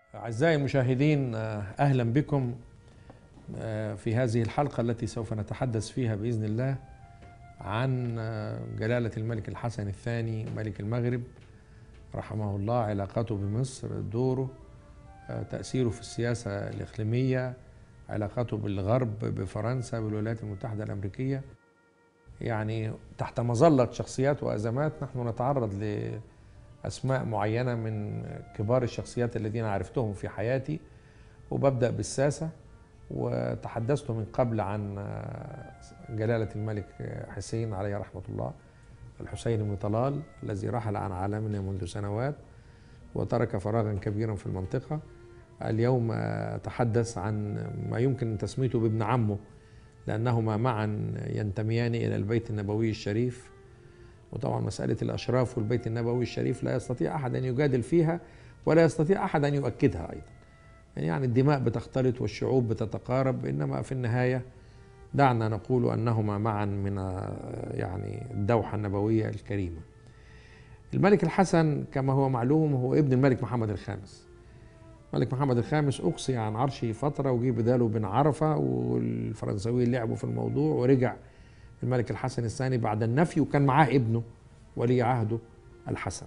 أعزائي المشاهدين أهلا بكم في هذه الحلقة التي سوف نتحدث فيها بإذن الله عن جلالة الملك الحسن الثاني ملك المغرب رحمه الله علاقاته بمصر دوره تأثيره في السياسة الإقليمية علاقاته بالغرب بفرنسا بالولايات المتحدة الأمريكية يعني تحت مظلة شخصيات وأزمات نحن نتعرض لأسماء معينة من كبار الشخصيات الذين عرفتهم في حياتي وببدأ بالساسة وتحدثت من قبل عن جلالة الملك حسين عليه رحمة الله الحسين بن طلال الذي رحل عن عالمنا منذ سنوات وترك فراغا كبيرا في المنطقة اليوم أتحدث عن ما يمكن تسميته بابن عمه لأنهما معا ينتميان إلى البيت النبوي الشريف وطبعا مسألة الأشراف والبيت النبوي الشريف لا يستطيع أحد أن يجادل فيها ولا يستطيع أحد أن يؤكدها أيضا يعني الدماء بتختلط والشعوب بتتقارب إنما في النهاية دعنا نقول أنهما معا من يعني الدوحة النبوية الكريمة الملك الحسن كما هو معلوم هو ابن الملك محمد الخامس الملك محمد الخامس أقصي عن عرشه فترة وجي بداله بن عرفة والفرنساويين لعبوا في الموضوع ورجع الملك الحسن الثاني بعد النفي وكان معاه ابنه ولي عهده الحسن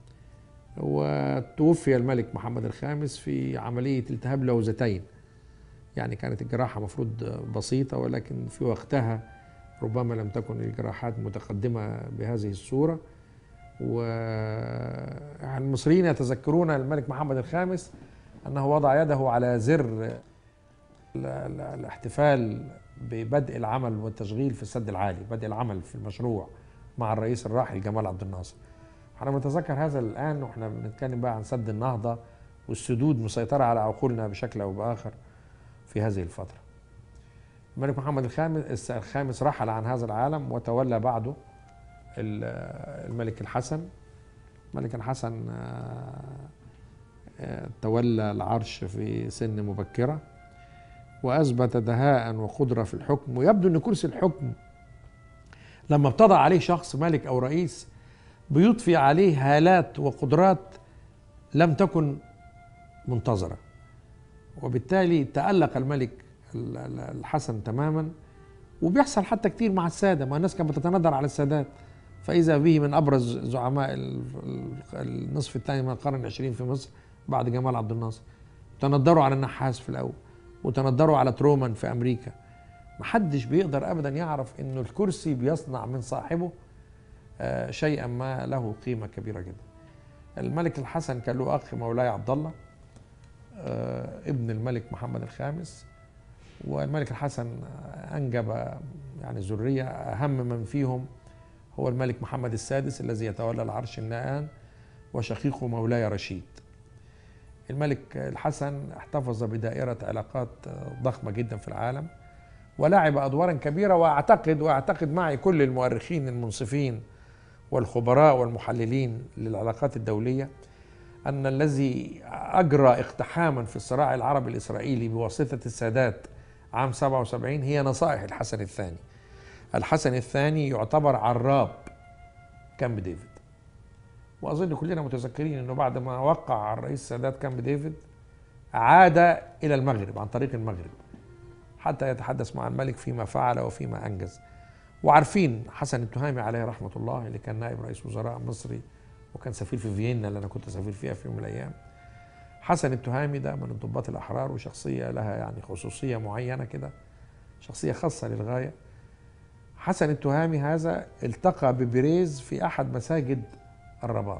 وتوفي الملك محمد الخامس في عملية التهاب لوزتين يعني كانت الجراحة مفروض بسيطة ولكن في وقتها ربما لم تكن الجراحات متقدمة بهذه الصورة والمصريين يتذكرون الملك محمد الخامس أنه وضع يده على زر الاحتفال ببدء العمل والتشغيل في السد العالي بدء العمل في المشروع مع الرئيس الراحل جمال عبد الناصر احنا بنتذكر هذا الآن واحنا بنتكلم بقى عن سد النهضة والسدود مسيطرة على عقولنا بشكل أو بآخر في هذه الفترة الملك محمد الخامس الخامس رحل عن هذا العالم وتولى بعده الملك الحسن الملك الحسن تولى العرش في سن مبكرة وأثبت دهاء وقدرة في الحكم ويبدو أن كرسي الحكم لما ابتضع عليه شخص ملك أو رئيس بيضفي عليه هالات وقدرات لم تكن منتظرة وبالتالي تألق الملك الحسن تماما وبيحصل حتى كتير مع السادة ما الناس كانت بتتندر على السادات فإذا به من أبرز زعماء النصف الثاني من القرن العشرين في مصر بعد جمال عبد الناصر تندروا على النحاس في الأول وتندروا على ترومان في أمريكا محدش بيقدر أبدا يعرف إنه الكرسي بيصنع من صاحبه شيئا ما له قيمة كبيرة جدا الملك الحسن كان له أخ مولاي عبد الله ابن الملك محمد الخامس والملك الحسن أنجب يعني ذرية أهم من فيهم هو الملك محمد السادس الذي يتولى العرش الآن وشقيقه مولاي رشيد الملك الحسن احتفظ بدائرة علاقات ضخمة جدا في العالم ولعب أدوارا كبيرة وأعتقد وأعتقد معي كل المؤرخين المنصفين والخبراء والمحللين للعلاقات الدولية أن الذي أجرى اقتحاما في الصراع العربي الإسرائيلي بواسطة السادات عام 77 هي نصائح الحسن الثاني الحسن الثاني يعتبر عراب كامب ديفيد واظن كلنا متذكرين انه بعد ما وقع الرئيس السادات كامب ديفيد عاد الى المغرب عن طريق المغرب حتى يتحدث مع الملك فيما فعل وفيما انجز وعارفين حسن التهامي عليه رحمه الله اللي كان نائب رئيس وزراء مصري وكان سفير في فيينا اللي انا كنت سفير فيها في يوم من الايام حسن التهامي ده من الضباط الاحرار وشخصيه لها يعني خصوصيه معينه كده شخصيه خاصه للغايه حسن التهامي هذا التقى ببريز في احد مساجد الرباط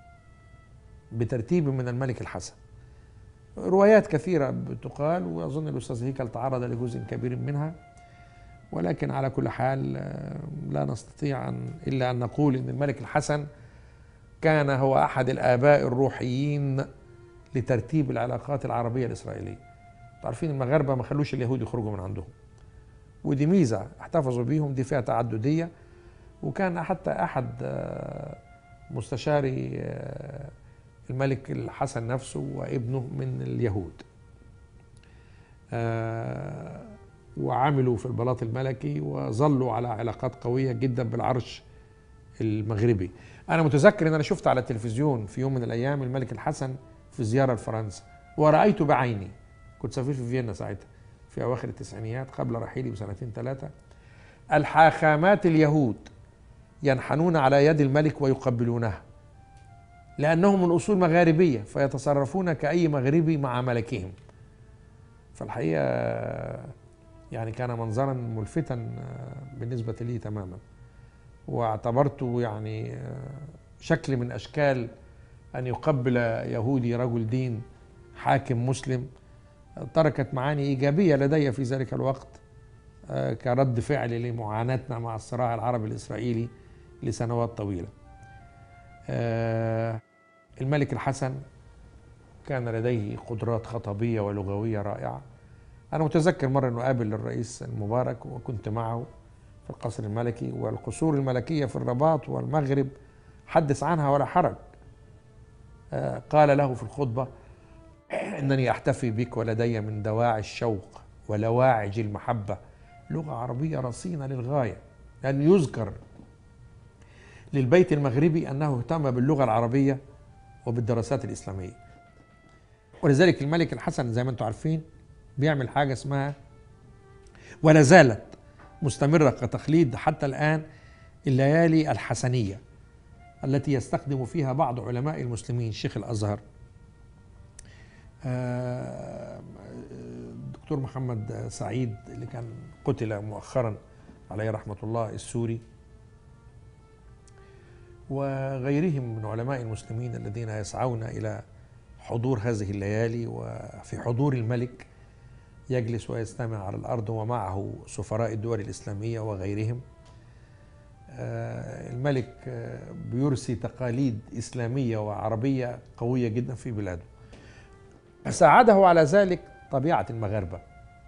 بترتيب من الملك الحسن روايات كثيرة بتقال وأظن الأستاذ هيكل تعرض لجزء كبير منها ولكن على كل حال لا نستطيع أن إلا أن نقول أن الملك الحسن كان هو أحد الآباء الروحيين لترتيب العلاقات العربية الإسرائيلية عارفين المغاربة ما خلوش اليهود يخرجوا من عندهم ودي ميزة احتفظوا بيهم دي فيها تعددية وكان حتى أحد مستشاري الملك الحسن نفسه وابنه من اليهود وعملوا في البلاط الملكي وظلوا على علاقات قوية جدا بالعرش المغربي أنا متذكر أن أنا شفت على التلفزيون في يوم من الأيام الملك الحسن في زيارة لفرنسا ورأيت بعيني كنت سافرت في فيينا ساعتها في أواخر التسعينيات قبل رحيلي بسنتين ثلاثة الحاخامات اليهود ينحنون على يد الملك ويقبلونها لأنهم من أصول مغاربية فيتصرفون كأي مغربي مع ملكهم فالحقيقة يعني كان منظرا ملفتا بالنسبة لي تماما واعتبرته يعني شكل من أشكال أن يقبل يهودي رجل دين حاكم مسلم تركت معاني إيجابية لدي في ذلك الوقت كرد فعل لمعاناتنا مع الصراع العربي الإسرائيلي لسنوات طويلة الملك الحسن كان لديه قدرات خطبية ولغوية رائعة أنا متذكر مرة أنه قابل الرئيس المبارك وكنت معه في القصر الملكي والقصور الملكية في الرباط والمغرب حدث عنها ولا حرج قال له في الخطبة إنني أحتفي بك ولدي من دواعي الشوق ولواعج المحبة لغة عربية رصينة للغاية لأن يذكر للبيت المغربي أنه اهتم باللغة العربية وبالدراسات الإسلامية ولذلك الملك الحسن زي ما انتم عارفين بيعمل حاجة اسمها ولا زالت مستمرة كتقليد حتى الآن الليالي الحسنية التي يستخدم فيها بعض علماء المسلمين شيخ الأزهر الدكتور محمد سعيد اللي كان قتل مؤخرا عليه رحمة الله السوري وغيرهم من علماء المسلمين الذين يسعون إلى حضور هذه الليالي وفي حضور الملك يجلس ويستمع على الأرض ومعه سفراء الدول الإسلامية وغيرهم الملك بيرسي تقاليد إسلامية وعربية قوية جدا في بلاده ساعده على ذلك طبيعة المغاربة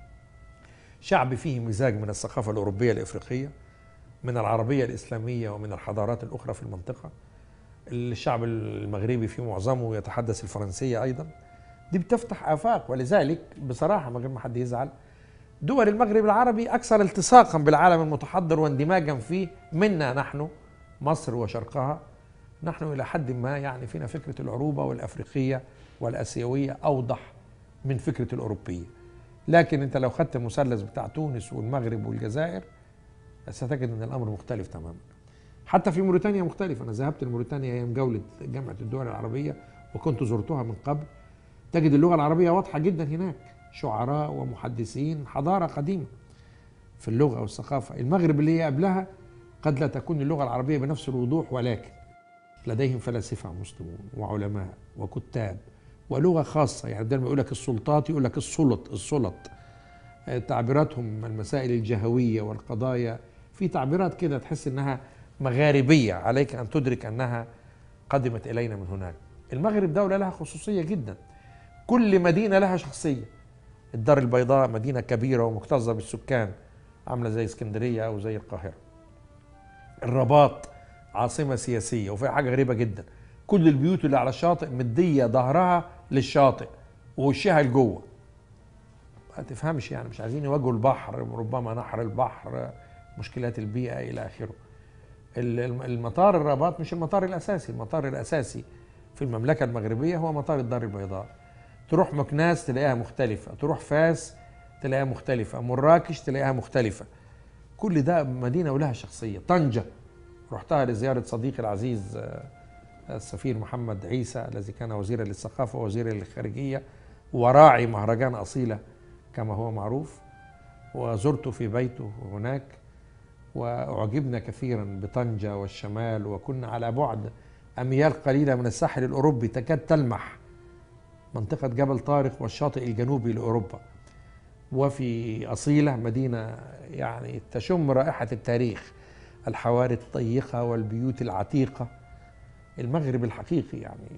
شعب فيه مزاج من الثقافة الأوروبية الإفريقية من العربية الإسلامية ومن الحضارات الأخرى في المنطقة الشعب المغربي في معظمه يتحدث الفرنسية أيضا دي بتفتح آفاق ولذلك بصراحة من غير ما حد يزعل دول المغرب العربي أكثر التصاقا بالعالم المتحضر واندماجا فيه منا نحن مصر وشرقها نحن إلى حد ما يعني فينا فكرة العروبة والأفريقية والآسيوية أوضح من فكرة الأوروبية لكن أنت لو خدت المثلث بتاع تونس والمغرب والجزائر ستجد أن الأمر مختلف تماما حتى في موريتانيا مختلف أنا ذهبت لموريتانيا أيام جولة جامعة الدول العربية وكنت زرتها من قبل تجد اللغة العربية واضحة جدا هناك شعراء ومحدثين حضارة قديمة في اللغة والثقافة المغرب اللي هي قبلها قد لا تكون اللغة العربية بنفس الوضوح ولكن لديهم فلاسفة مسلمون وعلماء وكتاب ولغة خاصة يعني بدل ما يقول لك السلطات يقول لك السلط السلط تعبيراتهم المسائل الجهوية والقضايا في تعبيرات كده تحس انها مغاربية عليك ان تدرك انها قدمت الينا من هناك المغرب دولة لها خصوصية جدا كل مدينة لها شخصية الدار البيضاء مدينة كبيرة ومكتظة بالسكان عاملة زي اسكندرية أو زي القاهرة الرباط عاصمة سياسية وفيها حاجة غريبة جدا كل البيوت اللي على الشاطئ مدية ظهرها للشاطئ ووشها لجوه ما تفهمش يعني مش عايزين يواجهوا البحر ربما نحر البحر مشكلات البيئة إلى آخره المطار الرباط مش المطار الأساسي المطار الأساسي في المملكة المغربية هو مطار الدار البيضاء تروح مكناس تلاقيها مختلفة تروح فاس تلاقيها مختلفة مراكش تلاقيها مختلفة كل ده مدينة ولها شخصية طنجة رحتها لزيارة صديقي العزيز السفير محمد عيسى الذي كان وزيرا للثقافة ووزيرا للخارجية وراعي مهرجان أصيلة كما هو معروف وزرته في بيته هناك وأعجبنا كثيرا بطنجة والشمال وكنا على بعد أميال قليلة من الساحل الأوروبي تكاد تلمح منطقة جبل طارق والشاطئ الجنوبي لأوروبا وفي أصيلة مدينة يعني تشم رائحة التاريخ الحواري الضيقة والبيوت العتيقة المغرب الحقيقي يعني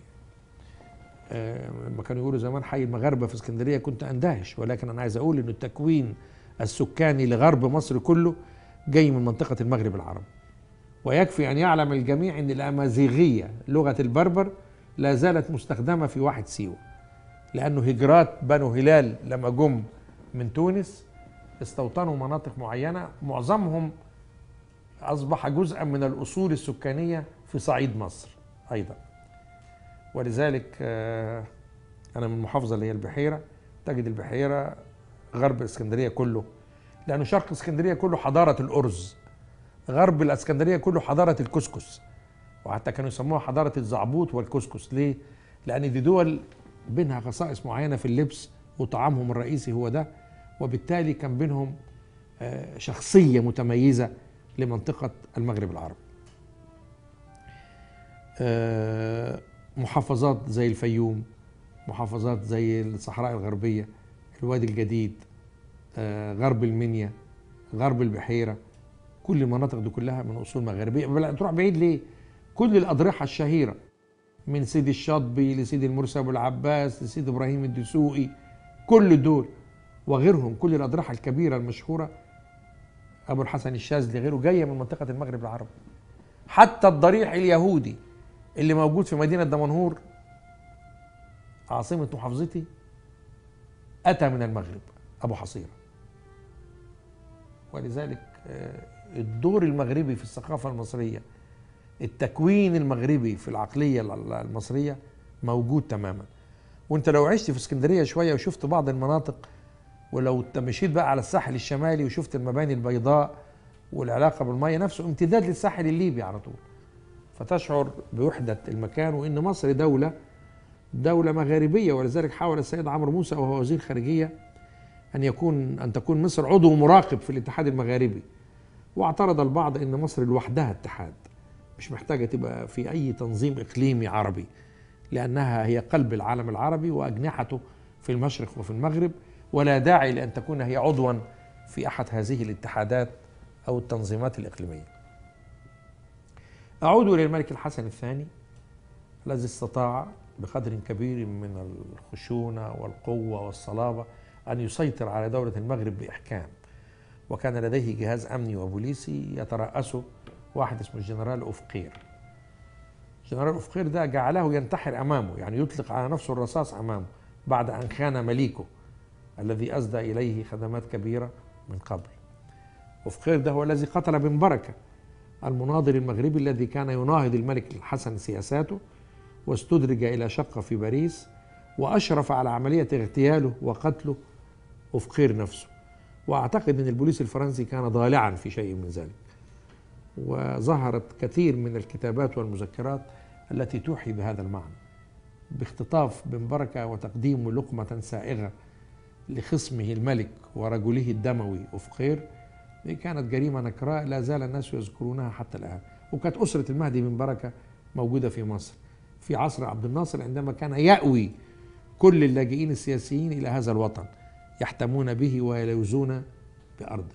لما كانوا يقولوا زمان حي المغاربة في اسكندرية كنت أندهش ولكن أنا عايز أقول إن التكوين السكاني لغرب مصر كله جاي من منطقة المغرب العربي ويكفي أن يعلم الجميع أن الأمازيغية لغة البربر لا زالت مستخدمة في واحد سيوة لأنه هجرات بنو هلال لما جم من تونس استوطنوا مناطق معينة معظمهم أصبح جزءا من الأصول السكانية في صعيد مصر أيضا ولذلك انا من المحافظه اللي هي البحيره تجد البحيره غرب الاسكندريه كله لانه شرق اسكندريه كله حضاره الارز غرب الاسكندريه كله حضاره الكسكس وحتى كانوا يسموها حضاره الزعبوط والكسكس ليه لان دي دول بينها خصائص معينه في اللبس وطعامهم الرئيسي هو ده وبالتالي كان بينهم آه، شخصيه متميزه لمنطقه المغرب العربي آه، محافظات زي الفيوم محافظات زي الصحراء الغربيه الوادي الجديد آه، غرب المنيا غرب البحيره كل المناطق دي كلها من اصول مغربيه بل تروح بعيد ليه كل الاضرحه الشهيره من سيدي الشاطبي لسيدي المرسي ابو العباس لسيدي ابراهيم الدسوقي كل دول وغيرهم كل الاضرحه الكبيره المشهوره ابو الحسن الشاذلي غيره جايه من منطقه المغرب العربي حتى الضريح اليهودي اللي موجود في مدينه دمنهور عاصمه محافظتي اتى من المغرب ابو حصيره ولذلك آه، الدور المغربي في الثقافه المصريه التكوين المغربي في العقليه المصريه موجود تماما وانت لو عشت في اسكندريه شويه وشفت بعض المناطق ولو انت مشيت بقى على الساحل الشمالي وشفت المباني البيضاء والعلاقه بالميه نفسه امتداد للساحل الليبي على طول فتشعر بوحده المكان وان مصر دوله دوله مغاربيه ولذلك حاول السيد عمرو موسى وهو وزير خارجيه ان يكون ان تكون مصر عضو مراقب في الاتحاد المغاربي واعترض البعض ان مصر لوحدها اتحاد مش محتاجه تبقى في اي تنظيم اقليمي عربي لانها هي قلب العالم العربي واجنحته في المشرق وفي المغرب ولا داعي لان تكون هي عضوا في احد هذه الاتحادات او التنظيمات الاقليميه. اعود الى الملك الحسن الثاني الذي استطاع بقدر كبير من الخشونه والقوه والصلابه ان يسيطر على دوله المغرب باحكام. وكان لديه جهاز امني وبوليسي يترأسه واحد اسمه الجنرال أوفقير جنرال أوفقير ده جعله ينتحر أمامه يعني يطلق على نفسه الرصاص أمامه بعد أن خان مليكه الذي أسدى إليه خدمات كبيرة من قبل أوفقير ده هو الذي قتل بن بركة المناضل المغربي الذي كان يناهض الملك الحسن سياساته واستدرج إلى شقة في باريس وأشرف على عملية اغتياله وقتله أوفقير نفسه وأعتقد أن البوليس الفرنسي كان ضالعا في شيء من ذلك وظهرت كثير من الكتابات والمذكرات التي توحي بهذا المعنى باختطاف بن بركة وتقديم لقمة سائغة لخصمه الملك ورجله الدموي أفقير كانت جريمة نكراء لا زال الناس يذكرونها حتى الآن وكانت أسرة المهدي بن بركة موجودة في مصر في عصر عبد الناصر عندما كان يأوي كل اللاجئين السياسيين إلى هذا الوطن يحتمون به ويلوزون بأرضه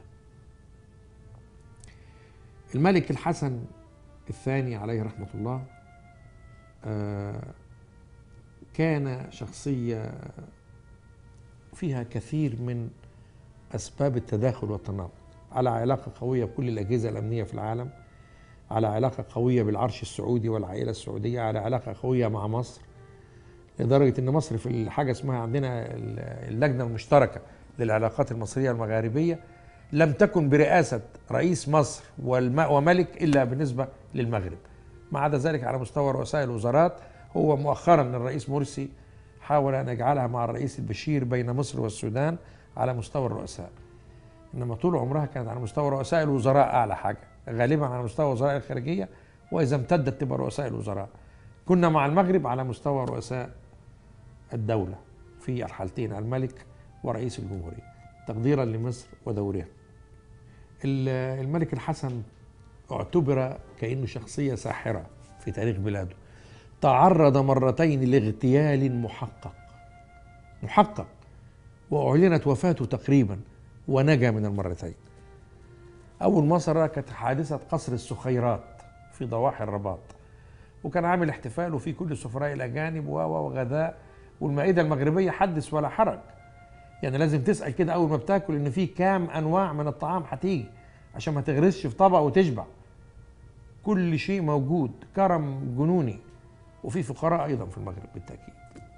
الملك الحسن الثاني عليه رحمة الله آه، كان شخصية فيها كثير من أسباب التداخل والتناقض على علاقة قوية بكل الأجهزة الأمنية في العالم على علاقة قوية بالعرش السعودي والعائلة السعودية على علاقة قوية مع مصر لدرجة أن مصر في حاجة اسمها عندنا اللجنة المشتركة للعلاقات المصرية المغاربية لم تكن برئاسة رئيس مصر وملك إلا بالنسبة للمغرب ما عدا ذلك على مستوى رؤساء الوزارات هو مؤخرا الرئيس مرسي حاول أن يجعلها مع الرئيس البشير بين مصر والسودان على مستوى الرؤساء إنما طول عمرها كانت على مستوى رؤساء الوزراء أعلى حاجة غالبا على مستوى وزراء الخارجية وإذا امتدت تبقى رؤساء الوزراء كنا مع المغرب على مستوى رؤساء الدولة في الحالتين الملك ورئيس الجمهورية تقديرا لمصر ودورها الملك الحسن اعتبر كأنه شخصية ساحرة في تاريخ بلاده تعرض مرتين لاغتيال محقق محقق وأعلنت وفاته تقريبا ونجا من المرتين أول مرة كانت حادثة قصر السخيرات في ضواحي الرباط وكان عامل احتفال وفي كل السفراء الأجانب وغذاء والمائدة المغربية حدث ولا حرج يعني لازم تسال كده اول ما بتاكل ان في كام انواع من الطعام هتيجي عشان ما تغرسش في طبق وتشبع كل شيء موجود كرم جنوني وفي فقراء ايضا في المغرب بالتاكيد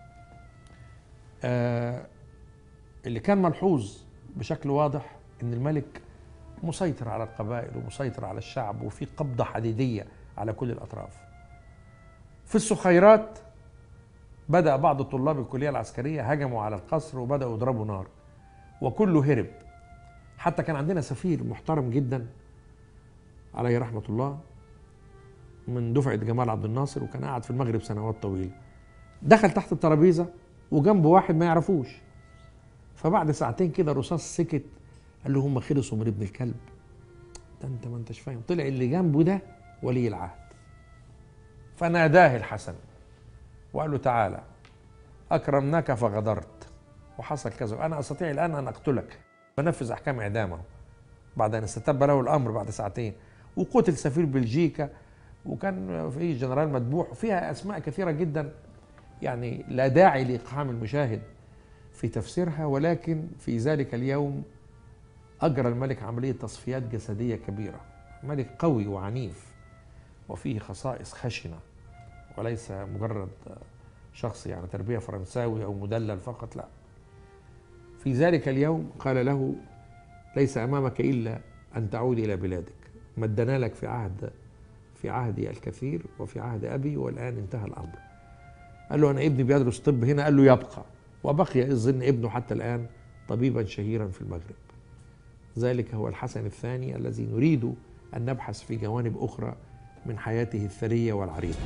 آه اللي كان ملحوظ بشكل واضح ان الملك مسيطر على القبائل ومسيطر على الشعب وفي قبضه حديديه على كل الاطراف في السخيرات بدأ بعض طلاب الكلية العسكرية هجموا على القصر وبدأوا يضربوا نار وكله هرب حتى كان عندنا سفير محترم جدا عليه رحمة الله من دفعة جمال عبد الناصر وكان قاعد في المغرب سنوات طويلة دخل تحت الترابيزة وجنبه واحد ما يعرفوش فبعد ساعتين كده الرصاص سكت قال له هم خلصوا من ابن الكلب ده انت ما انتش فاهم طلع اللي جنبه ده ولي العهد فناداه الحسن وقال له تعالى أكرمناك فغدرت وحصل كذا وأنا أستطيع الآن أن أقتلك بنفذ أحكام إعدامه بعد أن استتب له الأمر بعد ساعتين وقتل سفير بلجيكا وكان في جنرال مذبوح فيها أسماء كثيرة جدا يعني لا داعي لإقحام المشاهد في تفسيرها ولكن في ذلك اليوم أجرى الملك عملية تصفيات جسدية كبيرة ملك قوي وعنيف وفيه خصائص خشنة وليس مجرد شخص يعني تربية فرنساوي أو مدلل فقط لا في ذلك اليوم قال له ليس أمامك إلا أن تعود إلى بلادك مدنا لك في عهد في عهدي الكثير وفي عهد أبي والآن انتهى الأمر قال له أنا ابني بيدرس طب هنا قال له يبقى وبقي يظن ابنه حتى الآن طبيبا شهيرا في المغرب ذلك هو الحسن الثاني الذي نريد أن نبحث في جوانب أخرى من حياته الثرية والعريضة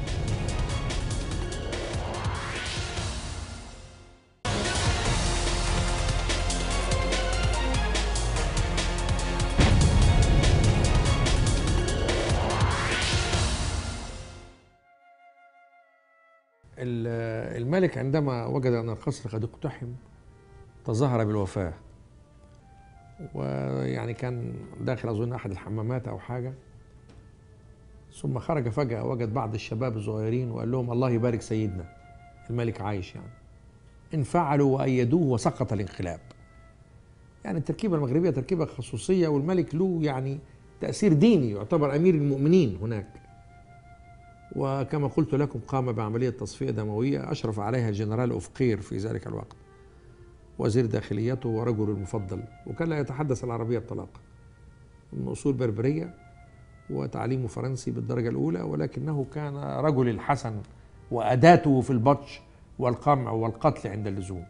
الملك عندما وجد أن القصر قد اقتحم تظاهر بالوفاة ويعني كان داخل أظن أحد الحمامات أو حاجة ثم خرج فجأة وجد بعض الشباب الصغيرين وقال لهم الله يبارك سيدنا الملك عايش يعني انفعلوا وأيدوه وسقط الانقلاب يعني التركيبة المغربية تركيبة خصوصية والملك له يعني تأثير ديني يعتبر أمير المؤمنين هناك وكما قلت لكم قام بعملية تصفية دموية أشرف عليها الجنرال أفقير في ذلك الوقت وزير داخليته ورجل المفضل وكان لا يتحدث العربية بطلاقة من أصول بربرية وتعليمه فرنسي بالدرجة الأولى ولكنه كان رجل الحسن وأداته في البطش والقمع والقتل عند اللزوم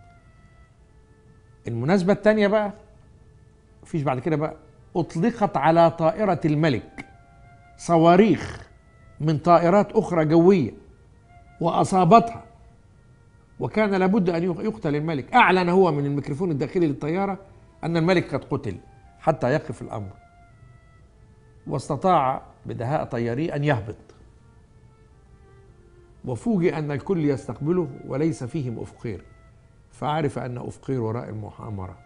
المناسبة الثانية بقى فيش بعد كده بقى أطلقت على طائرة الملك صواريخ من طائرات أخرى جوية وأصابتها وكان لابد أن يقتل الملك أعلن هو من الميكروفون الداخلي للطيارة أن الملك قد قتل حتى يقف الأمر واستطاع بدهاء طياري أن يهبط وفوجئ أن الكل يستقبله وليس فيهم أفقير فعرف أن أفقير وراء المؤامرة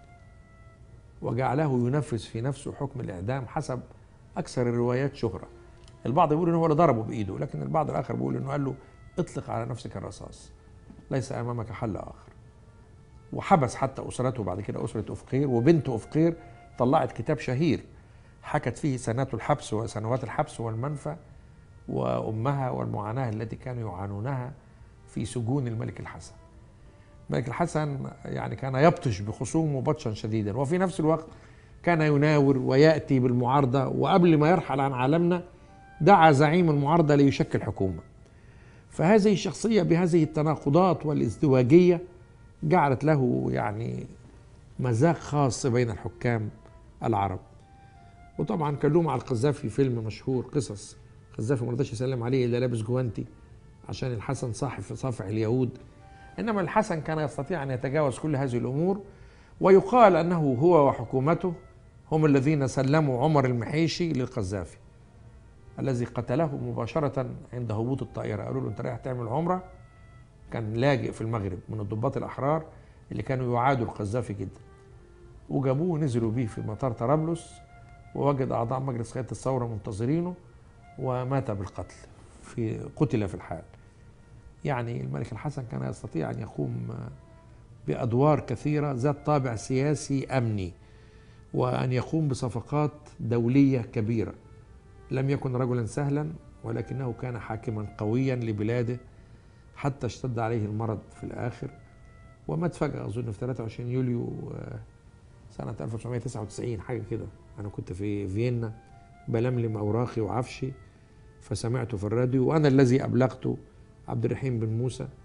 وجعله ينفذ في نفسه حكم الإعدام حسب أكثر الروايات شهرة البعض يقول إنه هو اللي ضربه بإيده لكن البعض الآخر بيقول إنه قال له اطلق على نفسك الرصاص ليس أمامك حل آخر وحبس حتى أسرته بعد كده أسرة أفقير وبنت أفقير طلعت كتاب شهير حكت فيه سنوات الحبس وسنوات الحبس والمنفى وأمها والمعاناة التي كانوا يعانونها في سجون الملك الحسن الملك الحسن يعني كان يبطش بخصومه بطشا شديدا وفي نفس الوقت كان يناور ويأتي بالمعارضة وقبل ما يرحل عن عالمنا دعا زعيم المعارضة ليشكل حكومة فهذه الشخصية بهذه التناقضات والازدواجية جعلت له يعني مذاق خاص بين الحكام العرب وطبعا كان له مع القذافي فيلم مشهور قصص القذافي ما رضاش يسلم عليه الا لابس جوانتي عشان الحسن صاحب في صافح اليهود انما الحسن كان يستطيع ان يتجاوز كل هذه الامور ويقال انه هو وحكومته هم الذين سلموا عمر المحيشي للقذافي الذي قتله مباشرة عند هبوط الطائرة قالوا له أنت رايح تعمل عمرة كان لاجئ في المغرب من الضباط الأحرار اللي كانوا يعادوا القذافي جدا وجابوه ونزلوا بيه في مطار طرابلس ووجد أعضاء مجلس قيادة الثورة منتظرينه ومات بالقتل في قتل في الحال يعني الملك الحسن كان يستطيع أن يقوم بأدوار كثيرة ذات طابع سياسي أمني وأن يقوم بصفقات دولية كبيرة لم يكن رجلا سهلا ولكنه كان حاكما قويا لبلاده حتى اشتد عليه المرض في الآخر ومات فجأة أظن في 23 يوليو سنة 1999 حاجة كده أنا كنت في فيينا بلملم أوراقي وعفشي فسمعت في الراديو وأنا الذي أبلغت عبد الرحيم بن موسى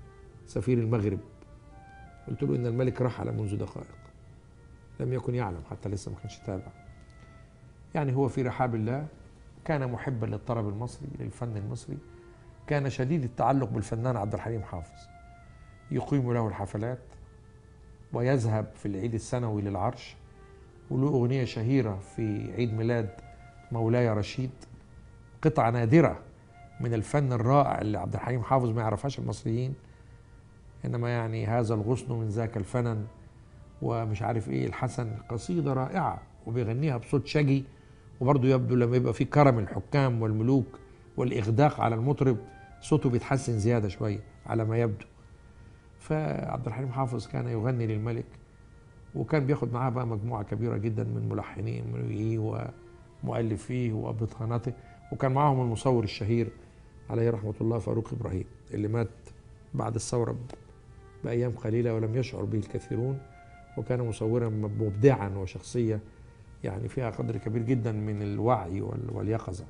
سفير المغرب قلت له إن الملك رحل منذ دقائق لم يكن يعلم حتى لسه ما كانش تابع يعني هو في رحاب الله كان محبا للطرب المصري للفن المصري كان شديد التعلق بالفنان عبد الحليم حافظ يقيم له الحفلات ويذهب في العيد السنوي للعرش وله أغنية شهيرة في عيد ميلاد مولاي رشيد قطعة نادرة من الفن الرائع اللي عبد الحليم حافظ ما يعرفهاش المصريين إنما يعني هذا الغصن من ذاك الفنن ومش عارف ايه الحسن قصيدة رائعة وبيغنيها بصوت شجي وبرضه يبدو لما يبقى في كرم الحكام والملوك والإغداق على المطرب صوته بيتحسن زيادة شوية على ما يبدو فعبد الحليم حافظ كان يغني للملك وكان بياخد معاه بقى مجموعة كبيرة جدا من ملحنين منويه ومؤلفيه وبطانته وكان معاهم المصور الشهير عليه رحمة الله فاروق إبراهيم اللي مات بعد الثورة بأيام قليلة ولم يشعر به الكثيرون وكان مصورا مبدعا وشخصية يعني فيها قدر كبير جدا من الوعي واليقظة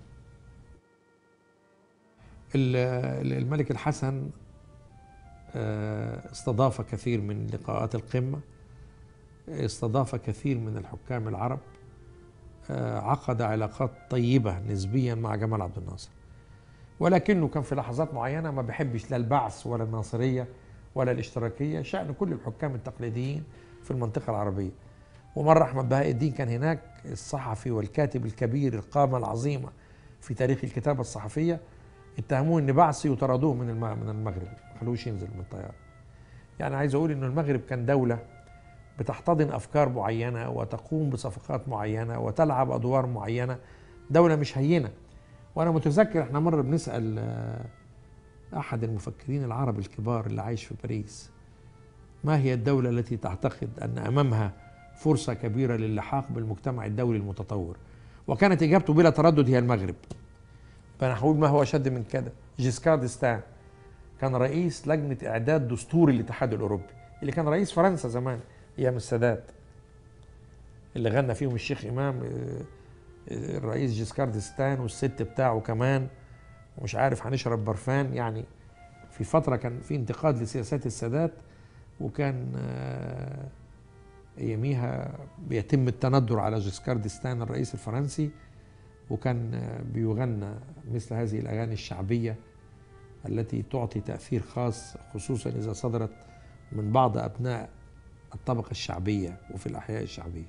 الملك الحسن آه، استضاف كثير من لقاءات القمة استضاف كثير من الحكام العرب آه، عقد علاقات طيبة نسبيا مع جمال عبد الناصر ولكنه كان في لحظات معينة ما بيحبش لا البعث ولا الناصرية ولا الاشتراكية شأن كل الحكام التقليديين في المنطقة العربية ومرة أحمد بهاء الدين كان هناك الصحفي والكاتب الكبير القامة العظيمة في تاريخ الكتابة الصحفية اتهموه ان بعثي وطردوه من من المغرب ما خلوش ينزل من الطياره يعني عايز اقول ان المغرب كان دوله بتحتضن افكار معينه وتقوم بصفقات معينه وتلعب ادوار معينه دوله مش هينه وانا متذكر احنا مره بنسال آه، احد المفكرين العرب الكبار اللي عايش في باريس ما هي الدوله التي تعتقد ان امامها فرصه كبيره للحاق بالمجتمع الدولي المتطور وكانت اجابته بلا تردد هي المغرب فانا هقول ما هو اشد من كده جيسكار ديستان كان رئيس لجنه اعداد دستور الاتحاد الاوروبي اللي كان رئيس فرنسا زمان ايام السادات اللي غنى فيهم الشيخ امام آه، آه، الرئيس جيسكار ديستان والست بتاعه كمان ومش عارف هنشرب برفان يعني في فتره كان في انتقاد لسياسات السادات وكان آه، اياميها بيتم التندر على جيسكار ديستان الرئيس الفرنسي وكان بيغنى مثل هذه الأغاني الشعبية التي تعطي تأثير خاص خصوصا إذا صدرت من بعض أبناء الطبقة الشعبية وفي الأحياء الشعبية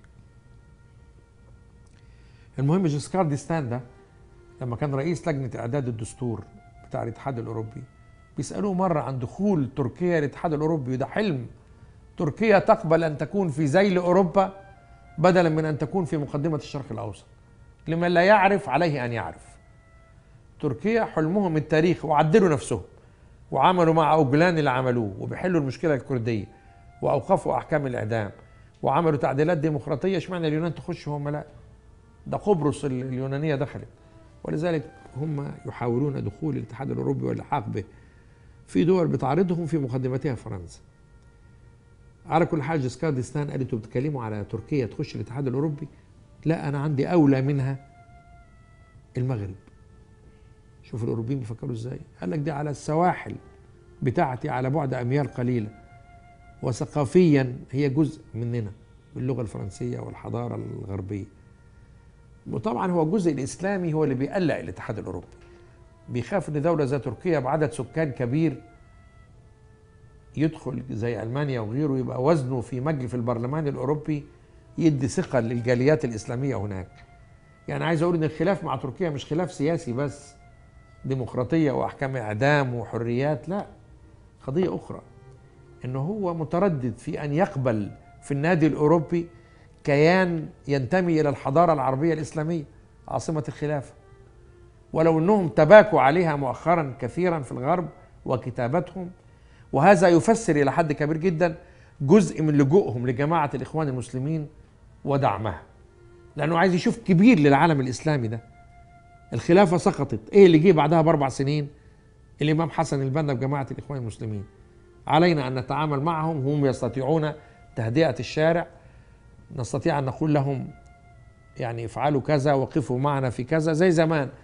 المهم جيسكار ديستان ده لما كان رئيس لجنة إعداد الدستور بتاع الاتحاد الأوروبي بيسألوه مرة عن دخول تركيا الاتحاد الأوروبي وده حلم تركيا تقبل أن تكون في ذيل أوروبا بدلا من أن تكون في مقدمة الشرق الأوسط لمن لا يعرف عليه أن يعرف تركيا حلمهم التاريخ وعدلوا نفسهم وعملوا مع أوجلان اللي عملوه وبيحلوا المشكلة الكردية وأوقفوا أحكام الإعدام وعملوا تعديلات ديمقراطية اشمعنى اليونان تخش هم لا ده قبرص اليونانية دخلت ولذلك هم يحاولون دخول الاتحاد الأوروبي واللحاق به في دول بتعرضهم في مقدمتها فرنسا على كل حال جسكار ديستان قال انتوا بتتكلموا على تركيا تخش الاتحاد الاوروبي لا أنا عندي أولى منها المغرب شوف الأوروبيين بيفكروا إزاي قال لك دي على السواحل بتاعتي على بعد أميال قليلة وثقافيا هي جزء مننا باللغة الفرنسية والحضارة الغربية وطبعا هو الجزء الإسلامي هو اللي بيقلق الاتحاد الأوروبي بيخاف ان دولة زي تركيا بعدد سكان كبير يدخل زي ألمانيا وغيره يبقى وزنه في مجلس البرلمان الأوروبي يدي ثقة للجاليات الإسلامية هناك يعني عايز أقول إن الخلاف مع تركيا مش خلاف سياسي بس ديمقراطية وأحكام إعدام وحريات لا قضية أخرى إنه هو متردد في أن يقبل في النادي الأوروبي كيان ينتمي إلى الحضارة العربية الإسلامية عاصمة الخلافة ولو أنهم تباكوا عليها مؤخرا كثيرا في الغرب وكتابتهم وهذا يفسر إلى حد كبير جدا جزء من لجوءهم لجماعة الإخوان المسلمين ودعمها لانه عايز يشوف كبير للعالم الاسلامي ده الخلافه سقطت ايه اللي جه بعدها باربع سنين الامام حسن البنا بجماعه الاخوان المسلمين علينا ان نتعامل معهم هم يستطيعون تهدئه الشارع نستطيع ان نقول لهم يعني افعلوا كذا وقفوا معنا في كذا زي زمان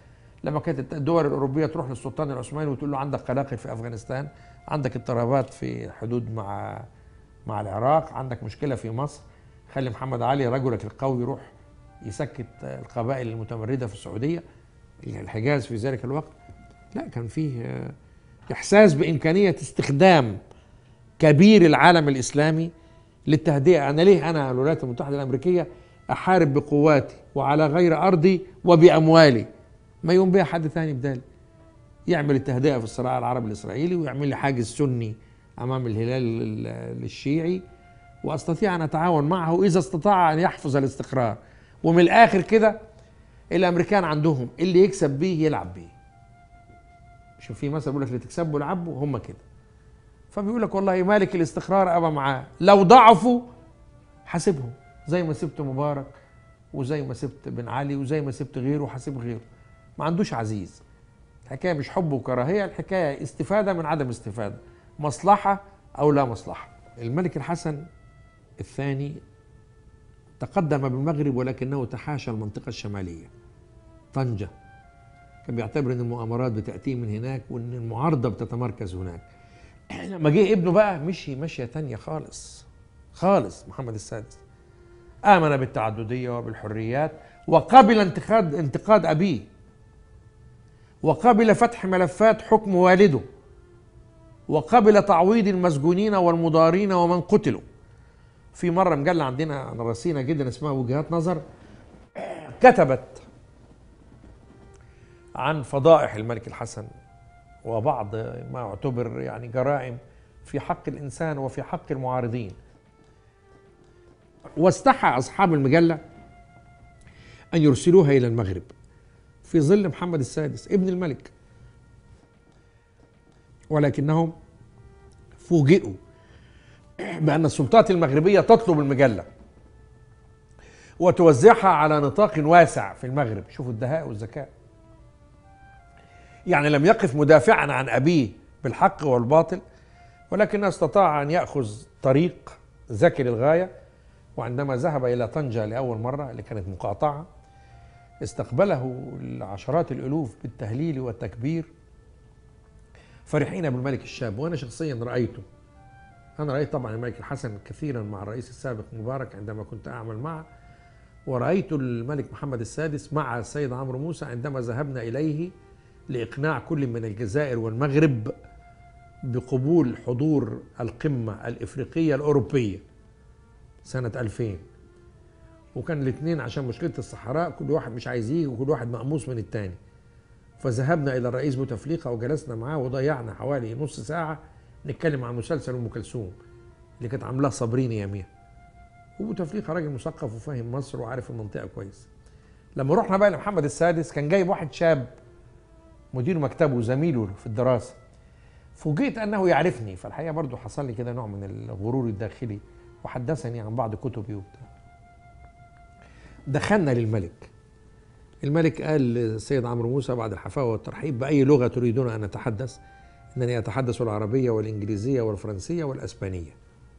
لما كانت الدول الاوروبيه تروح للسلطان العثماني وتقول له عندك قلاقل في افغانستان عندك اضطرابات في حدود مع مع العراق عندك مشكله في مصر خلي محمد علي رجلك القوي يروح يسكت القبائل المتمرده في السعوديه الحجاز في ذلك الوقت لا كان فيه آه، احساس بامكانيه استخدام كبير العالم الاسلامي للتهدئه انا ليه انا الولايات المتحده الامريكيه احارب بقواتي وعلى غير ارضي وباموالي ما يقوم بها حد ثاني بدالي يعمل التهدئه في الصراع العربي الاسرائيلي ويعمل لي حاجز سني امام الهلال الشيعي واستطيع ان اتعاون معه اذا استطاع ان يحفظ الاستقرار ومن الاخر كده الامريكان عندهم اللي يكسب بيه يلعب بيه شوف في مثل بيقول لك اللي تكسبه العبه هم كده فبيقول لك والله مالك الاستقرار ابقى معاه لو ضعفوا حاسبهم زي ما سبت مبارك وزي ما سبت بن علي وزي ما سبت غيره حاسب غيره ما عندوش عزيز الحكايه مش حب وكراهيه الحكايه استفاده من عدم استفاده مصلحه او لا مصلحه الملك الحسن الثاني تقدم بالمغرب ولكنه تحاشى المنطقه الشماليه طنجه كان بيعتبر ان المؤامرات بتاتيه من هناك وان المعارضه بتتمركز هناك لما جه ابنه بقى مشي مشيه تانية خالص خالص محمد السادس امن بالتعدديه وبالحريات وقبل انتقاد انتقاد ابيه وقبل فتح ملفات حكم والده وقبل تعويض المسجونين والمضارين ومن قتلوا في مره مجله عندنا رصينه جدا اسمها وجهات نظر كتبت عن فضائح الملك الحسن وبعض ما يعتبر يعني جرائم في حق الانسان وفي حق المعارضين واستحى اصحاب المجله ان يرسلوها الى المغرب في ظل محمد السادس ابن الملك ولكنهم فوجئوا بأن السلطات المغربية تطلب المجلة وتوزعها على نطاق واسع في المغرب شوفوا الدهاء والذكاء يعني لم يقف مدافعا عن أبيه بالحق والباطل ولكنه استطاع أن يأخذ طريق ذكي للغاية وعندما ذهب إلى طنجة لأول مرة اللي كانت مقاطعة استقبله العشرات الألوف بالتهليل والتكبير فرحين بالملك الشاب وأنا شخصيا رأيته أنا رأيت طبعا الملك الحسن كثيرا مع الرئيس السابق مبارك عندما كنت أعمل معه ورأيت الملك محمد السادس مع السيد عمرو موسى عندما ذهبنا إليه لإقناع كل من الجزائر والمغرب بقبول حضور القمة الإفريقية الأوروبية سنة 2000 وكان الاثنين عشان مشكلة الصحراء كل واحد مش عايز يجي وكل واحد مقموص من الثاني فذهبنا إلى الرئيس بوتفليقة وجلسنا معاه وضيعنا حوالي نص ساعة نتكلم عن مسلسل ام كلثوم اللي كانت عاملاه صابرين ياميها وبوتفليقة راجل مثقف وفاهم مصر وعارف المنطقة كويس لما رحنا بقى لمحمد السادس كان جايب واحد شاب مدير مكتبه زميله في الدراسة فوجئت أنه يعرفني فالحقيقة برضو حصل لي كده نوع من الغرور الداخلي وحدثني عن بعض كتبي وبتاع دخلنا للملك الملك قال للسيد عمرو موسى بعد الحفاوة والترحيب بأي لغة تريدون أن أتحدث إنني أتحدث العربية والإنجليزية والفرنسية والأسبانية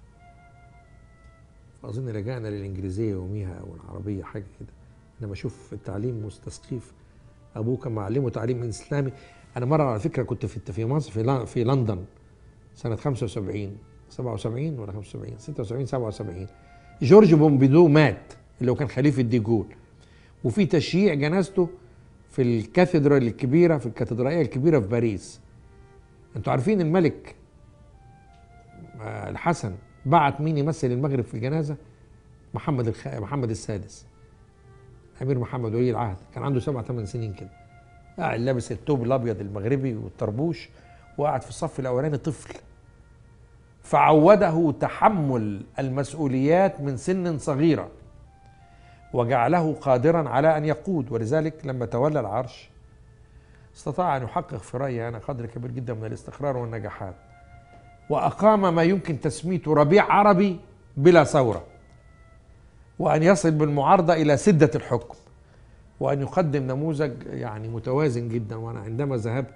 أظن رجعنا للإنجليزية يوميها أو العربية حاجة كده إنما أشوف التعليم مستسقيف أبوه كان معلمه تعليم إسلامي أنا مرة على فكرة كنت في في مصر في في لندن سنة 75 77 ولا 75 76 77 جورج بومبيدو مات اللي هو كان خليفة ديجول وفي تشييع جنازته في الكاتدرال الكبيرة في الكاتدرائية الكبيرة في باريس انتوا عارفين الملك آه، الحسن بعت مين يمثل المغرب في الجنازة محمد الخ... محمد السادس امير محمد ولي العهد كان عنده سبع ثمان سنين كده قاعد لابس الثوب الابيض المغربي والطربوش وقاعد في الصف الاولاني طفل فعوده تحمل المسؤوليات من سن صغيره وجعله قادرا على ان يقود ولذلك لما تولى العرش استطاع ان يحقق في رايي انا قدر كبير جدا من الاستقرار والنجاحات واقام ما يمكن تسميته ربيع عربي بلا ثوره وان يصل بالمعارضه الى سده الحكم وان يقدم نموذج يعني متوازن جدا وانا عندما ذهبت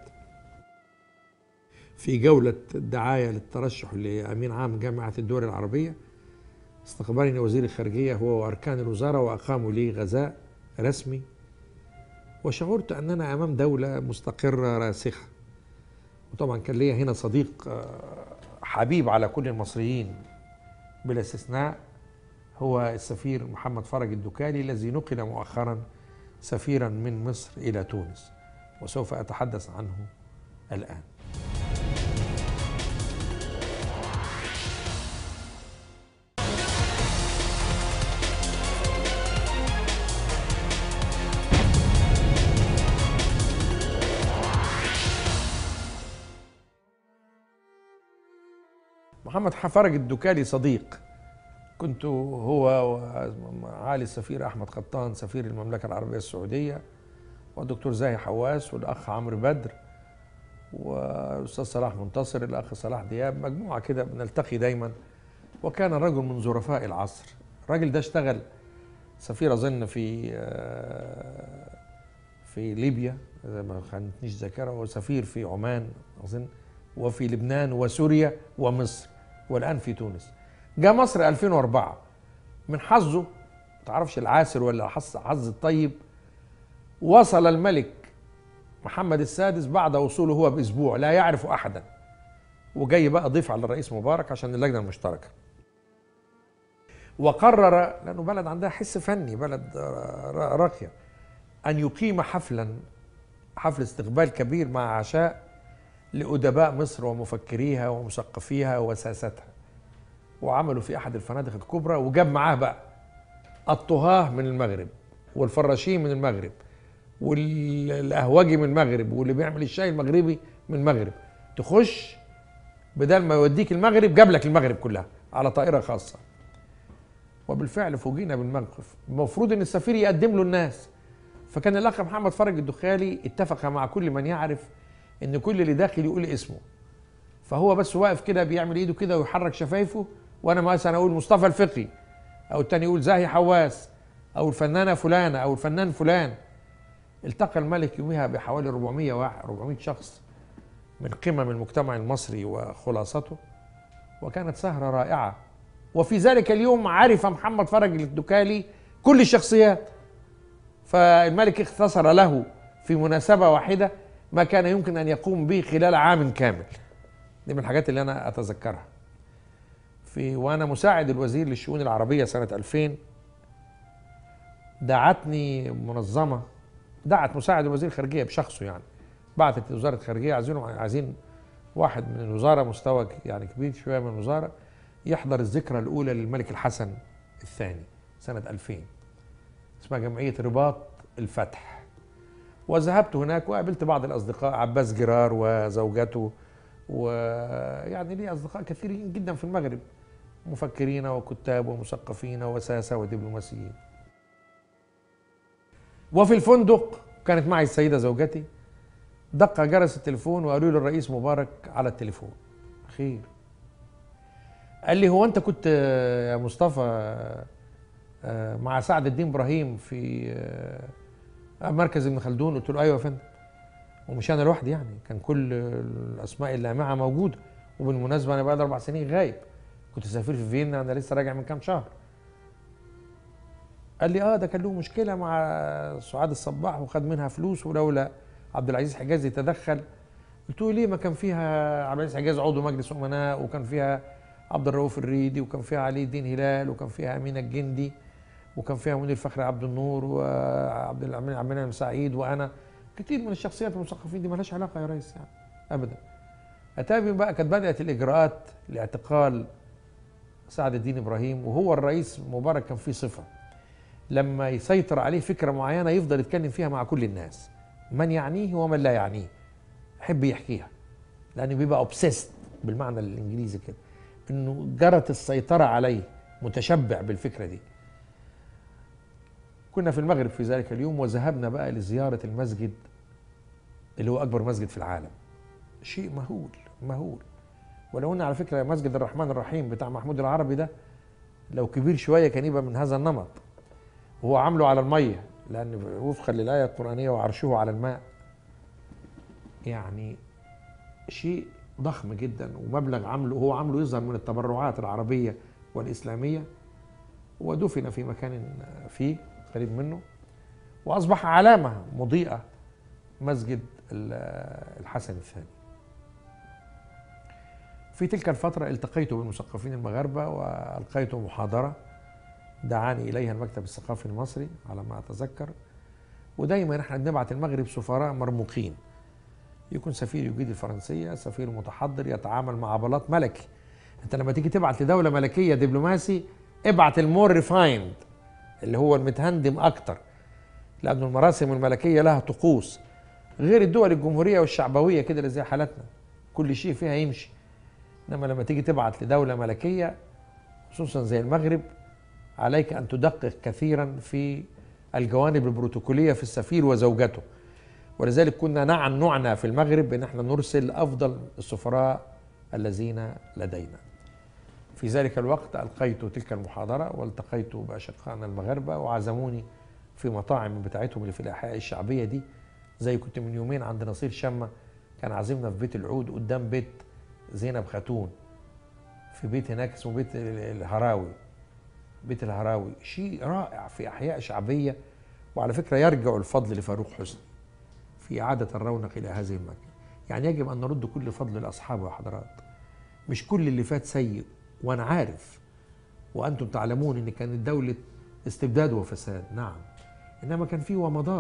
في جولة دعاية للترشح لأمين عام جامعة الدول العربية استقبلني وزير الخارجية هو وأركان الوزارة وأقاموا لي غزاء رسمي وشعرت أننا أمام دولة مستقرة راسخة وطبعا كان ليا هنا صديق آه، حبيب على كل المصريين بلا استثناء هو السفير محمد فرج الدكالي الذي نقل مؤخرا سفيرا من مصر إلى تونس وسوف أتحدث عنه الآن محمد فرج الدكالي صديق كنت هو وعالي السفير احمد قطان سفير المملكه العربيه السعوديه والدكتور زاهي حواس والاخ عمرو بدر والاستاذ صلاح منتصر الاخ صلاح دياب مجموعه كده بنلتقي دايما وكان رجل من ظرفاء العصر الراجل ده اشتغل سفير اظن في في ليبيا اذا ما خانتنيش ذاكره وسفير في عمان اظن وفي لبنان وسوريا ومصر والان في تونس جاء مصر 2004 من حظه تعرفش العاسر ولا حظ حظ الطيب وصل الملك محمد السادس بعد وصوله هو باسبوع لا يعرف احدا وجاي بقى ضيف على الرئيس مبارك عشان اللجنه المشتركه وقرر لانه بلد عندها حس فني بلد راقيه ان يقيم حفلا حفل استقبال كبير مع عشاء لأدباء مصر ومفكريها ومثقفيها وساستها وعملوا في أحد الفنادق الكبرى وجاب معاه بقى الطهاه من المغرب والفراشين من المغرب والقهوجي من المغرب واللي بيعمل الشاي المغربي من المغرب تخش بدل ما يوديك المغرب جاب لك المغرب كلها على طائرة خاصة وبالفعل فوجئنا بالموقف المفروض ان السفير يقدم له الناس فكان الاخ محمد فرج الدخالي اتفق مع كل من يعرف ان كل اللي داخل يقول اسمه فهو بس واقف كده بيعمل ايده كده ويحرك شفايفه وانا مثلا اقول مصطفى الفقي او التاني يقول زاهي حواس او الفنانه فلانه او الفنان فلان التقى الملك يومها بحوالي 400 واحد 400 شخص من قمم المجتمع المصري وخلاصته وكانت سهرة رائعة وفي ذلك اليوم عرف محمد فرج الدكالي كل الشخصيات فالملك اختصر له في مناسبة واحدة ما كان يمكن ان يقوم به خلال عام كامل دي من الحاجات اللي انا اتذكرها في وانا مساعد الوزير للشؤون العربيه سنه 2000 دعتني منظمه دعت مساعد الوزير الخارجيه بشخصه يعني بعثت وزاره الخارجيه عايزين عايزين واحد من الوزاره مستوى يعني كبير شويه من الوزاره يحضر الذكرى الاولى للملك الحسن الثاني سنه 2000 اسمها جمعيه رباط الفتح وذهبت هناك وقابلت بعض الاصدقاء عباس جرار وزوجته ويعني لي اصدقاء كثيرين جدا في المغرب مفكرين وكتاب ومثقفين وساسه ودبلوماسيين وفي الفندق كانت معي السيده زوجتي دق جرس التليفون وقالوا لي الرئيس مبارك على التليفون خير قال لي هو انت كنت يا مصطفى مع سعد الدين ابراهيم في مركز ابن خلدون قلت له ايوه يا فندم ومش انا لوحدي يعني كان كل الاسماء اللامعه موجوده وبالمناسبه انا بقى اربع سنين غايب كنت سافر في فيينا انا لسه راجع من كام شهر قال لي اه ده كان له مشكله مع سعاد الصباح وخد منها فلوس ولولا عبد العزيز حجازي تدخل قلت له ليه ما كان فيها عبد العزيز حجازي عضو مجلس امناء وكان فيها عبد الرؤوف الريدي وكان فيها علي الدين هلال وكان فيها امينه الجندي وكان فيها منير فخري عبد النور وعبد الامين عبد المنعم سعيد وانا كتير من الشخصيات المثقفين دي مالهاش علاقه يا ريس يعني ابدا اتابع بقى كانت بدات الاجراءات لاعتقال سعد الدين ابراهيم وهو الرئيس مبارك كان فيه صفه لما يسيطر عليه فكره معينه يفضل يتكلم فيها مع كل الناس من يعنيه ومن لا يعنيه يحب يحكيها لانه بيبقى اوبسيست بالمعنى الانجليزي كده انه جرت السيطره عليه متشبع بالفكره دي كنا في المغرب في ذلك اليوم وذهبنا بقى لزيارة المسجد اللي هو أكبر مسجد في العالم شيء مهول مهول ولو أن على فكرة مسجد الرحمن الرحيم بتاع محمود العربي ده لو كبير شوية كان يبقى من هذا النمط وهو عامله على المية لأن وفقا للآية القرآنية وعرشه على الماء يعني شيء ضخم جدا ومبلغ عامله هو عامله يظهر من التبرعات العربية والإسلامية ودفن في مكان فيه قريب منه واصبح علامه مضيئه مسجد ال- الحسن الثاني في تلك الفترة التقيت بالمثقفين المغاربة وألقيت محاضرة دعاني إليها المكتب الثقافي المصري على ما أتذكر ودايما احنا بنبعت المغرب سفراء مرموقين يكون سفير يجيد الفرنسية سفير متحضر يتعامل مع بلاط ملكي انت لما تيجي تبعت لدولة ملكية دبلوماسي ابعت المور ريفايند اللي هو المتهندم اكتر لأن المراسم الملكية لها طقوس غير الدول الجمهورية والشعبوية كده اللي زي حالتنا كل شيء فيها يمشي انما لما تيجي تبعت لدولة ملكية خصوصا زي المغرب عليك ان تدقق كثيرا في الجوانب البروتوكولية في السفير وزوجته ولذلك كنا نعن نعنى في المغرب ان احنا نرسل افضل السفراء الذين لدينا في ذلك الوقت القيت تلك المحاضره والتقيت باشقائنا المغاربه وعزموني في مطاعم بتاعتهم اللي في الاحياء الشعبيه دي زي كنت من يومين عند نصير شمه كان عازمنا في بيت العود قدام بيت زينب خاتون في بيت هناك اسمه بيت الهراوي بيت الهراوي شيء رائع في احياء شعبيه وعلى فكره يرجع الفضل لفاروق حسني في إعادة الرونق إلى هذه المكان يعني يجب أن نرد كل فضل لأصحابه يا حضرات مش كل اللي فات سيء وأنا عارف وأنتم تعلمون إن كانت دولة استبداد وفساد نعم إنما كان في ومضات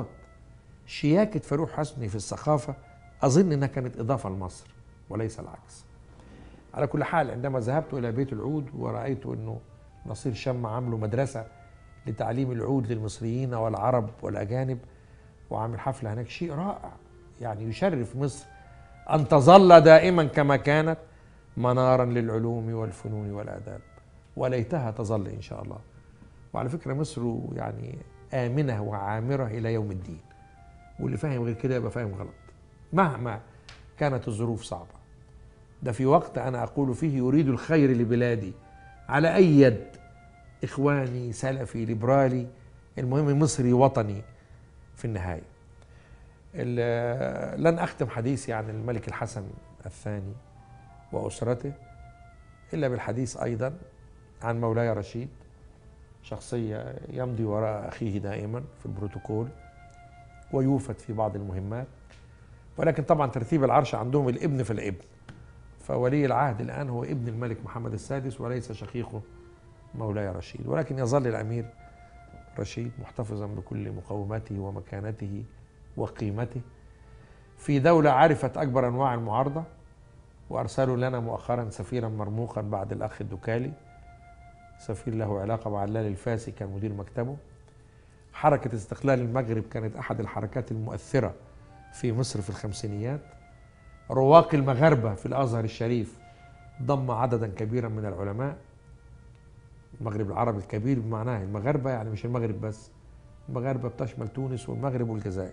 شياكة فاروق حسني في الثقافة أظن إنها كانت إضافة لمصر وليس العكس على كل حال عندما ذهبت إلى بيت العود ورأيت أنه نصير شمع عملوا مدرسة لتعليم العود للمصريين والعرب والأجانب وعامل حفلة هناك شيء رائع يعني يشرف مصر أن تظل دائما كما كانت منارا للعلوم والفنون والآداب وليتها تظل إن شاء الله وعلى فكرة مصر يعني آمنة وعامرة إلى يوم الدين واللي فاهم غير كده يبقى فاهم غلط مهما كانت الظروف صعبة ده في وقت أنا أقول فيه يريد الخير لبلادي على أي يد إخواني سلفي ليبرالي المهم مصري وطني في النهاية ال- لن أختم حديثي عن الملك الحسن الثاني وأسرته إلا بالحديث أيضا عن مولاي رشيد شخصية يمضي وراء أخيه دائما في البروتوكول ويوفد في بعض المهمات ولكن طبعا ترتيب العرش عندهم الابن في الابن فولي العهد الآن هو ابن الملك محمد السادس وليس شقيقه مولاي رشيد ولكن يظل الأمير رشيد محتفظا بكل مقوماته ومكانته وقيمته في دولة عرفت أكبر أنواع المعارضة وأرسلوا لنا مؤخرا سفيرا مرموقا بعد الأخ الدكالي سفير له علاقة مع اللال الفاسي كان مدير مكتبه حركة استقلال المغرب كانت أحد الحركات المؤثرة في مصر في الخمسينيات رواق المغاربة في الأزهر الشريف ضم عددا كبيرا من العلماء المغرب العربي الكبير بمعناه المغاربة يعني مش المغرب بس المغاربة بتشمل تونس والمغرب والجزائر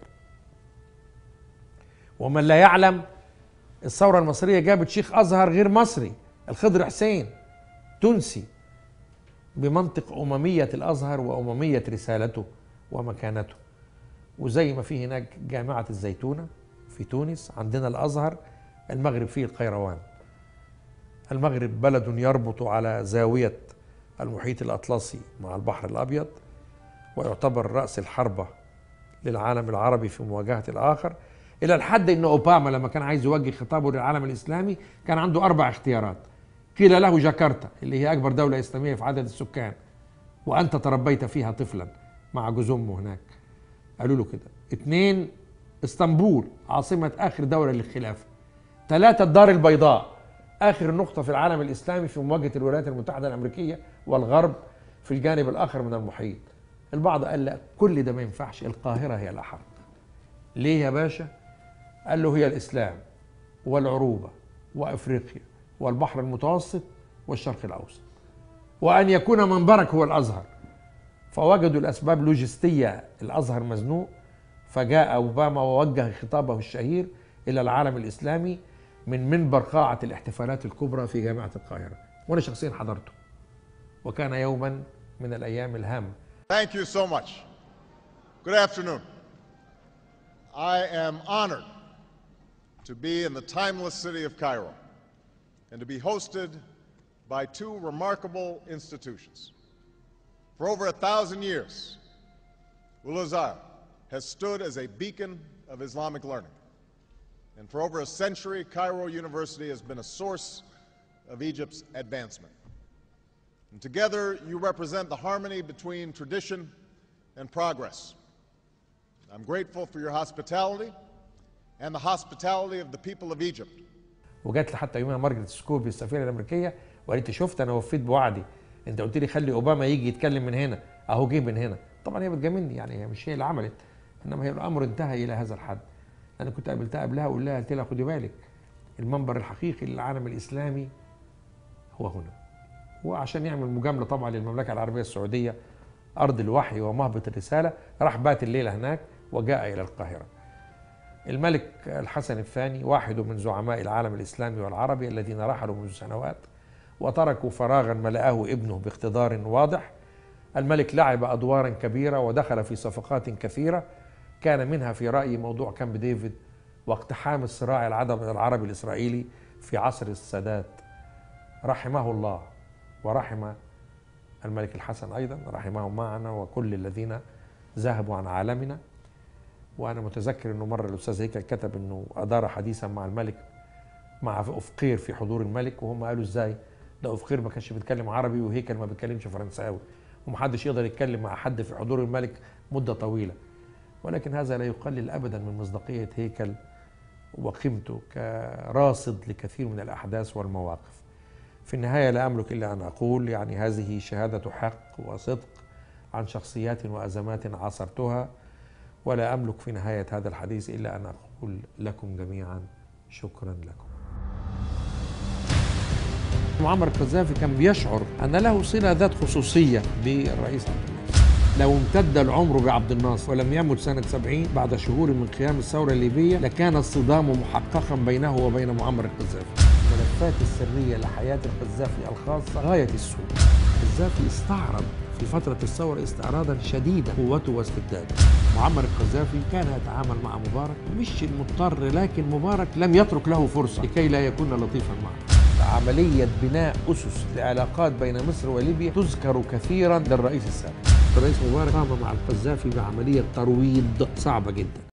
ومن لا يعلم الثورة المصرية جابت شيخ أزهر غير مصري الخضر حسين تونسي بمنطق أممية الأزهر وأممية رسالته ومكانته وزي ما في هناك جامعة الزيتونة في تونس عندنا الأزهر المغرب فيه القيروان المغرب بلد يربط على زاوية المحيط الأطلسي مع البحر الأبيض ويعتبر رأس الحربة للعالم العربي في مواجهة الآخر إلى الحد أن أوباما لما كان عايز يوجه خطابه للعالم الإسلامي كان عنده أربع اختيارات قيل له جاكرتا اللي هي أكبر دولة إسلامية في عدد السكان وأنت تربيت فيها طفلا مع جوز أمه هناك قالوا له كده اثنين اسطنبول عاصمة آخر دولة للخلافة ثلاثة الدار البيضاء آخر نقطة في العالم الإسلامي في مواجهة الولايات المتحدة الأمريكية والغرب في الجانب الآخر من المحيط البعض قال لا كل ده ما ينفعش القاهرة هي الأحق ليه يا باشا قال له هي الإسلام والعروبة وأفريقيا والبحر المتوسط والشرق الأوسط وأن يكون منبرك هو الأزهر فوجدوا الأسباب لوجستية الأزهر مزنوق فجاء أوباما ووجه خطابه الشهير إلى العالم الإسلامي من منبر قاعة الاحتفالات الكبرى في جامعة القاهرة وأنا شخصيا حضرته وكان يوما من الأيام الهامة Thank you so much. Good afternoon. I am honored to be in the timeless city of Cairo and to be hosted by two remarkable institutions. For over a thousand years, Ul Azhar has stood as a beacon of Islamic learning. And for over a century, Cairo University has been a source of Egypt's advancement. And together, you represent the harmony between tradition and progress. I'm grateful for your hospitality and the hospitality of the people of Egypt. وجات لي حتى يومها مارجريت سكوبي السفيره الامريكيه وقالت لي شفت انا وفيت بوعدي انت قلت لي خلي اوباما يجي يتكلم من هنا اهو جه من هنا طبعا هي بتجاملني يعني هي مش هي اللي عملت انما هي الامر انتهى الى هذا الحد انا كنت قابلتها قبلها وقلت لها قلت لها خدي بالك المنبر الحقيقي للعالم الاسلامي هو هنا وعشان يعمل مجامله طبعا للمملكه العربيه السعوديه ارض الوحي ومهبط الرساله راح بات الليله هناك وجاء الى القاهره الملك الحسن الثاني واحد من زعماء العالم الاسلامي والعربي الذين رحلوا منذ سنوات وتركوا فراغا ملأه ابنه باقتدار واضح الملك لعب ادوارا كبيره ودخل في صفقات كثيره كان منها في رايي موضوع كامب ديفيد واقتحام الصراع العربي الاسرائيلي في عصر السادات رحمه الله ورحم الملك الحسن ايضا رحمهم معنا وكل الذين ذهبوا عن عالمنا وانا متذكر انه مره الاستاذ هيكل كتب انه ادار حديثا مع الملك مع افقير في حضور الملك وهم قالوا ازاي ده افقير ما كانش بيتكلم عربي وهيكل ما بيتكلمش فرنساوي ومحدش يقدر يتكلم مع حد في حضور الملك مده طويله ولكن هذا لا يقلل ابدا من مصداقيه هيكل وقيمته كراصد لكثير من الاحداث والمواقف في النهايه لا املك الا ان اقول يعني هذه شهاده حق وصدق عن شخصيات وازمات عاصرتها ولا املك في نهايه هذا الحديث الا ان اقول لكم جميعا شكرا لكم. معمر القذافي كان بيشعر ان له صله ذات خصوصيه بالرئيس عبد الناصر. لو امتد العمر بعبد الناصر ولم يمت سنة 70 بعد شهور من قيام الثورة الليبية لكان الصدام محققا بينه وبين معمر القذافي الملفات السرية لحياة القذافي الخاصة غاية السوء القذافي استعرض في فترة الثورة استعراضا شديدا قوته واستبداده معمر القذافي كان يتعامل مع مبارك مش المضطر لكن مبارك لم يترك له فرصة لكي لا يكون لطيفا معه عملية بناء أسس لعلاقات بين مصر وليبيا تذكر كثيرا للرئيس السابق الرئيس مبارك قام مع القذافي بعملية ترويض صعبة جدا